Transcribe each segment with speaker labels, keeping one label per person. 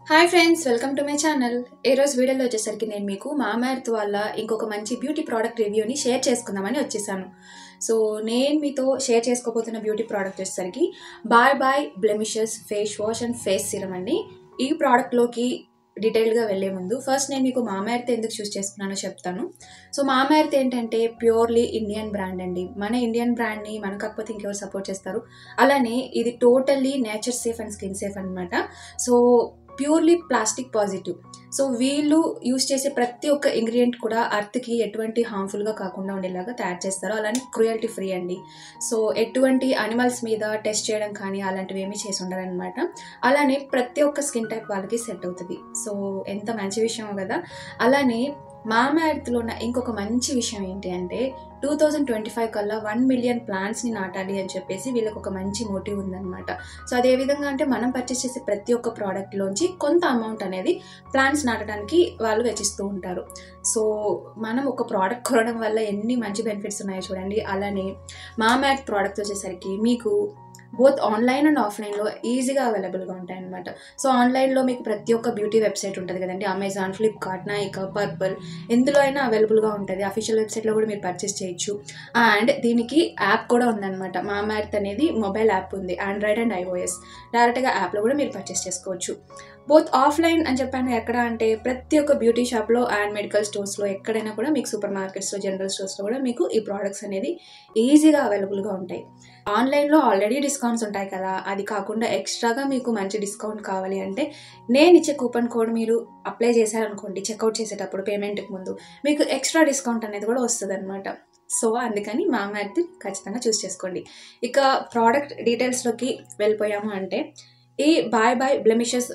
Speaker 1: hi friends welcome to my channel ఈ రోజు వీడియోలో వచ్చేసరికి నేను మీకు మామార్త్ వల్ల ఇంకొక మంచి బ్యూటీ ప్రోడక్ట్ రివ్యూని షేర్ చేసుకుందామని వచ్చేసాను సో నేను మీతో షేర్ చేసుకోబోతున్న బ్యూటీ ప్రోడక్ట్ వచ్చేసరికి bye bye blemishes face wash and face serum అండి ఈ ప్రోడక్ట్లోకి డీటెయిల్గా వెళ్ళే ముందు ఫస్ట్ నేను మీకు మామార్త్ ఎందుకు చూస్ చేసుకున్నానో చెప్తాను సో మామార్త్ ఏంటంటే ప్యూర్లీ ఇండియన్ బ్రాండ్ అండి మన ఇండియన్ బ్రాండ్ని మన కాకపోతే ఇంకెవరు సపోర్ట్ చేస్తారు అలానే ఇది totally nature safe and skin safe అనమాట so purely plastic positive so వీళ్ళు యూస్ చేసే ప్రతి ఒక్క ఇంగ్రీడియంట్ కూడా అర్త్కి ఎటువంటి హార్మ్ఫుల్గా కాకుండా ఉండేలాగా తయారు చేస్తారు అలానే క్రుయల్టీ ఫ్రీ అండి సో ఎటువంటి అనిమల్స్ మీద టెస్ట్ చేయడం కానీ అలాంటివి ఏమీ చేసి ఉండరనమాట అలానే ప్రతి ఒక్క స్కిన్ టైప్ వాళ్ళకి సెట్ అవుతుంది సో ఎంత మంచి విషయం కదా అలానే మామా ఎర్త్లో ఉన్న ఇంకొక మంచి విషయం ఏంటి అంటే టూ థౌజండ్ ట్వంటీ ఫైవ్ కల్లా వన్ మిలియన్ ప్లాంట్స్ని నాటాలి అని చెప్పేసి వీళ్ళకి ఒక మంచి మోటివ్ ఉందన్నమాట సో అదే విధంగా అంటే మనం పర్చేస్ చేసే ప్రతి ఒక్క ప్రోడక్ట్లోంచి కొంత అమౌంట్ అనేది ప్లాంట్స్ నాటడానికి వాళ్ళు వెచ్చిస్తూ ఉంటారు సో మనం ఒక ప్రోడక్ట్ కొనడం వల్ల ఎన్ని మంచి బెనిఫిట్స్ ఉన్నాయో చూడండి అలానే మామ్యాట్ ప్రోడక్ట్ వచ్చేసరికి మీకు బోత్ ఆన్లైన్ అండ్ ఆఫ్లైన్లో ఈజీగా అవైలబుల్గా ఉంటాయి అనమాట సో ఆన్లైన్లో మీకు ప్రతి ఒక్క బ్యూటీ వెబ్సైట్ ఉంటుంది కదండి అమెజాన్ ఫ్లిప్కార్ట్ నైకా పర్పుల్ ఎందులో అయినా అవైలబుల్గా ఉంటుంది అఫీషియల్ వెబ్సైట్లో కూడా మీరు పర్చేస్ చేయొచ్చు అండ్ దీనికి యాప్ కూడా ఉందన్నమాట మా మ్యాథ్ అనేది మొబైల్ యాప్ ఉంది ఆండ్రాయిడ్ అండ్ ఐఓఎస్ డైరెక్ట్గా యాప్లో కూడా మీరు పర్చేస్ చేసుకోవచ్చు బోత్ ఆఫ్లైన్ అని చెప్పాను ఎక్కడ అంటే ప్రతి ఒక్క బ్యూటీ షాప్లో అండ్ మెడికల్ స్టోర్స్లో ఎక్కడైనా కూడా మీకు సూపర్ మార్కెట్స్లో జనరల్ స్టోర్స్లో కూడా మీకు ఈ ప్రోడక్ట్స్ అనేది ఈజీగా అవైలబుల్గా ఉంటాయి ఆన్లైన్లో ఆల్రెడీ డిస్కౌంట్స్ ఉంటాయి కదా అది కాకుండా ఎక్స్ట్రాగా మీకు మంచి డిస్కౌంట్ కావాలి అంటే నేను ఇచ్చే కూపన్ కోడ్ మీరు అప్లై చేశారనుకోండి చెక్అవుట్ చేసేటప్పుడు పేమెంట్కి ముందు మీకు ఎక్స్ట్రా డిస్కౌంట్ అనేది కూడా వస్తుంది అనమాట సో అందుకని మా మ్యాథ్ ఖచ్చితంగా చూస్ చేసుకోండి ఇక ప్రోడక్ట్ డీటెయిల్స్లోకి వెళ్ళిపోయాము అంటే ఈ బాయ్ బాయ్ బ్లెమిషస్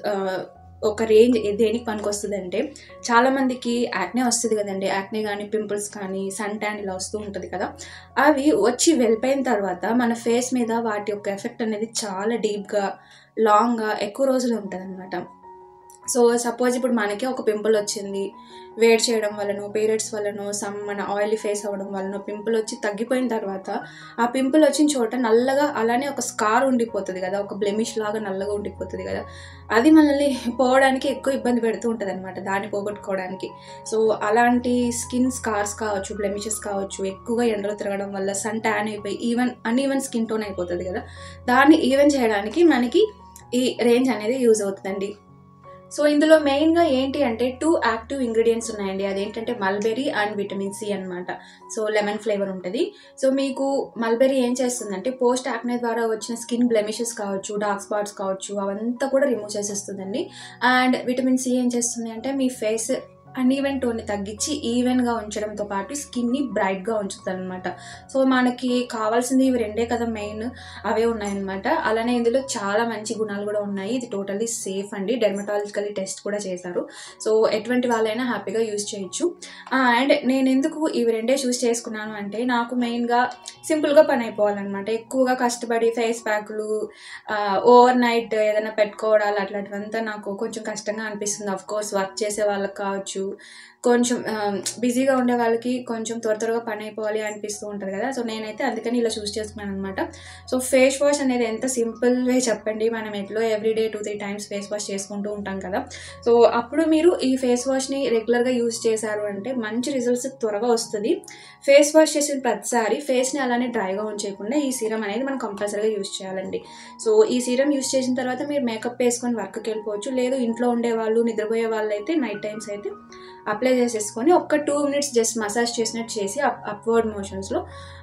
Speaker 1: ఒక రేంజ్ దేనికి పనికి వస్తుంది అంటే చాలామందికి యాక్నే వస్తుంది కదండి యాక్నే కానీ పింపుల్స్ కానీ సన్ ట్యాన్ ఇలా వస్తూ ఉంటుంది కదా అవి వచ్చి వెళ్ళిపోయిన తర్వాత మన ఫేస్ మీద వాటి యొక్క ఎఫెక్ట్ అనేది చాలా డీప్గా లాంగ్గా ఎక్కువ రోజులు ఉంటుంది అనమాట సో సపోజ్ ఇప్పుడు మనకి ఒక పింపుల్ వచ్చింది వేడి చేయడం వలన పీరియడ్స్ వలన సమ్ మన ఆయిలీ ఫేస్ అవ్వడం వలన పింపుల్ వచ్చి తగ్గిపోయిన తర్వాత ఆ పింపుల్ వచ్చిన చోట నల్లగా అలానే ఒక స్కార్ ఉండిపోతుంది కదా ఒక బ్లెమిష్ లాగా నల్లగా ఉండిపోతుంది కదా అది మనల్ని పోవడానికి ఎక్కువ ఇబ్బంది పెడుతూ ఉంటుంది అనమాట దాన్ని పోగొట్టుకోవడానికి సో అలాంటి స్కిన్ స్కార్స్ కావచ్చు బ్లెమిషెస్ కావచ్చు ఎక్కువగా ఎండలో తిరగడం వల్ల సన్ ట్యాన్ అయిపోయి ఈవెన్ అన్ఈవెన్ స్కిన్ టోన్ అయిపోతుంది కదా దాన్ని ఈవెన్ చేయడానికి మనకి ఈ రేంజ్ అనేది యూజ్ అవుతుందండి సో ఇందులో మెయిన్గా ఏంటి అంటే టూ యాక్టివ్ ఇంగ్రీడియంట్స్ ఉన్నాయండి అదేంటంటే మల్బెరీ అండ్ విటమిన్ సి అనమాట సో లెమన్ ఫ్లేవర్ ఉంటుంది సో మీకు మల్బెరీ ఏం చేస్తుందంటే పోస్ట్ యాక్నే ద్వారా వచ్చిన స్కిన్ బ్లెమిషెస్ కావచ్చు డార్క్ స్పాట్స్ కావచ్చు అవంతా కూడా రిమూవ్ చేసేస్తుందండి అండ్ విటమిన్ సి ఏం చేస్తుంది అంటే మీ ఫేస్ అన్ఈవెన్ టోన్ని తగ్గించి ఈవెన్గా ఉంచడంతో పాటు స్కిన్ని బ్రైట్గా ఉంచుతుంది అనమాట సో మనకి కావాల్సింది ఇవి రెండే కదా మెయిన్ అవే ఉన్నాయన్నమాట అలానే ఇందులో చాలా మంచి గుణాలు కూడా ఉన్నాయి ఇది టోటలీ సేఫ్ అండి డెర్మటాలజికలీ టెస్ట్ కూడా చేశారు సో ఎటువంటి వాళ్ళైనా హ్యాపీగా యూజ్ చేయొచ్చు అండ్ నేను ఎందుకు ఇవి రెండే చూస్ చేసుకున్నాను అంటే నాకు మెయిన్గా సింపుల్గా పని అయిపోవాలన్నమాట ఎక్కువగా కష్టపడి ఫేస్ ప్యాకులు ఓవర్ నైట్ ఏదైనా పెట్టుకోవడాలు అట్లాంటివంతా నాకు కొంచెం కష్టంగా అనిపిస్తుంది అఫ్ కోర్స్ వర్క్ చేసే వాళ్ళకి కావచ్చు కొంచెం బిజీగా ఉండే వాళ్ళకి కొంచెం త్వర త్వరగా పని అయిపోవాలి అనిపిస్తూ ఉంటుంది కదా సో నేనైతే అందుకని ఇలా చూస్ చేసుకున్నాను అనమాట సో ఫేస్ వాష్ అనేది ఎంత సింపుల్ వే చెప్పండి మనం ఎట్లో everyday two three times face wash చేసుకుంటూ ఉంటాం కదా సో అప్పుడు మీరు ఈ ఫేస్ వాష్ని రెగ్యులర్గా యూజ్ చేశారు అంటే మంచి రిజల్ట్స్ త్వరగా వస్తుంది ఫేస్ వాష్ చేసిన ప్రతిసారి ఫేస్ని అలానే డ్రైగా ఉంచేయకుండా ఈ సీరం అనేది మనం కంపల్సరీగా యూజ్ చేయాలండి సో ఈ సీరం యూజ్ చేసిన తర్వాత మీరు మేకప్ వేసుకొని వర్క్కి వెళ్ళిపోవచ్చు లేదు ఇంట్లో ఉండే వాళ్ళు నిద్రపోయే వాళ్ళు అయితే నైట్ టైమ్స్ అయితే అప్లై చేసేసుకొని ఒక్క టూ మినిట్స్ జస్ట్ మసాజ్ చేసినట్టు చేసి అప్వర్డ్ మోషన్స్లో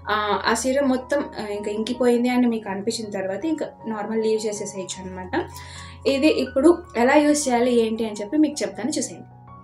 Speaker 1: ఆ సీరం మొత్తం ఇంకా ఇంకిపోయింది అని మీకు అనిపించిన తర్వాత ఇంకా నార్మల్ లీవ్ చేసేసేయచ్చు అనమాట ఇది ఇప్పుడు ఎలా యూజ్ చేయాలి ఏంటి అని చెప్పి మీకు చెప్తాను చూసేయండి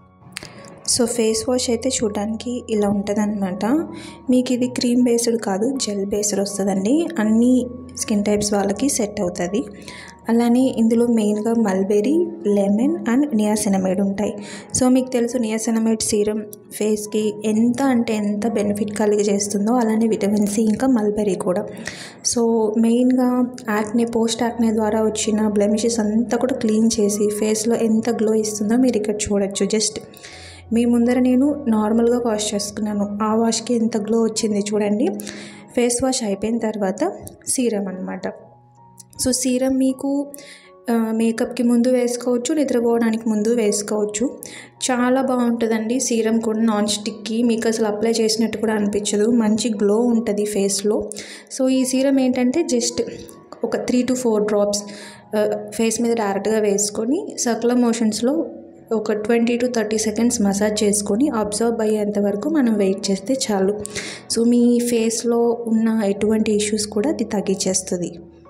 Speaker 2: సో ఫేస్ వాష్ అయితే చూడడానికి ఇలా ఉంటుందన్నమాట మీకు ఇది క్రీమ్ బేస్డ్ కాదు జెల్ బేస్డ్ వస్తుందండి అన్ని స్కిన్ టైప్స్ వాళ్ళకి సెట్ అవుతుంది అలానే ఇందులో మెయిన్గా మల్బెరీ లెమన్ అండ్ నియాసినమైడ్ ఉంటాయి సో మీకు తెలుసు నియాసినమైడ్ సీరం ఫేస్కి ఎంత అంటే ఎంత బెనిఫిట్ కలిగజేస్తుందో అలానే విటమిన్ సి ఇంకా మల్బెరీ కూడా సో మెయిన్గా యాక్నే పోస్ట్ యాక్నే ద్వారా వచ్చిన బ్లెమిషెస్ అంతా కూడా క్లీన్ చేసి ఫేస్లో ఎంత గ్లో ఇస్తుందో మీరు ఇక్కడ చూడొచ్చు జస్ట్ మీ ముందర నేను నార్మల్గా వాష్ చేసుకున్నాను ఆ వాష్కి ఎంత గ్లో వచ్చింది చూడండి ఫేస్ వాష్ అయిపోయిన తర్వాత సీరం అనమాట సో సీరం మీకు మేకప్కి ముందు వేసుకోవచ్చు నిద్రపోవడానికి ముందు వేసుకోవచ్చు చాలా బాగుంటుందండి సీరం కూడా నాన్ స్టిక్కి మీకు అసలు అప్లై చేసినట్టు కూడా అనిపించదు మంచి గ్లో ఉంటుంది ఫేస్లో సో ఈ సీరం ఏంటంటే జస్ట్ ఒక three to four drops face మీద డైరెక్ట్గా వేసుకొని సర్కులర్ మోషన్స్లో ఒక twenty to thirty seconds massage చేసుకొని అబ్జర్వ్ అయ్యేంత వరకు మనం వెయిట్ చేస్తే చాలు సో మీ ఫేస్లో ఉన్న ఎటువంటి ఇష్యూస్ కూడా అది తగ్గించేస్తుంది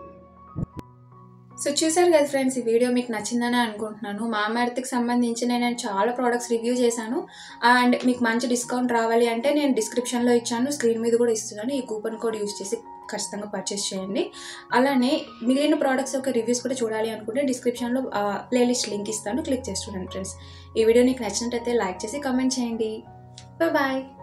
Speaker 1: సో చూసారు కదా ఫ్రెండ్స్ ఈ వీడియో మీకు నచ్చిందని అనుకుంటున్నాను మామార్త్కి సంబంధించి నేను చాలా ప్రోడక్ట్స్ రివ్యూ చేశాను అండ్ మీకు మంచి డిస్కౌంట్ రావాలి అంటే నేను డిస్క్రిప్షన్లో ఇచ్చాను స్క్రీన్ మీద కూడా ఇస్తున్నాను ఈ కూపన్ కోడ్ యూస్ చేసి ఖచ్చితంగా పర్చేస్ చేయండి అలానే మిగిలిన ప్రోడక్ట్స్ యొక్క రివ్యూస్ కూడా చూడాలి అనుకుంటే డిస్క్రిప్షన్లో ప్లేలిస్ట్ లింక్ ఇస్తాను క్లిక్ చేసి చూడండి ఫ్రెండ్స్ ఈ వీడియో నీకు నచ్చినట్టయితే లైక్ చేసి కామెంట్ చేయండి బాయ్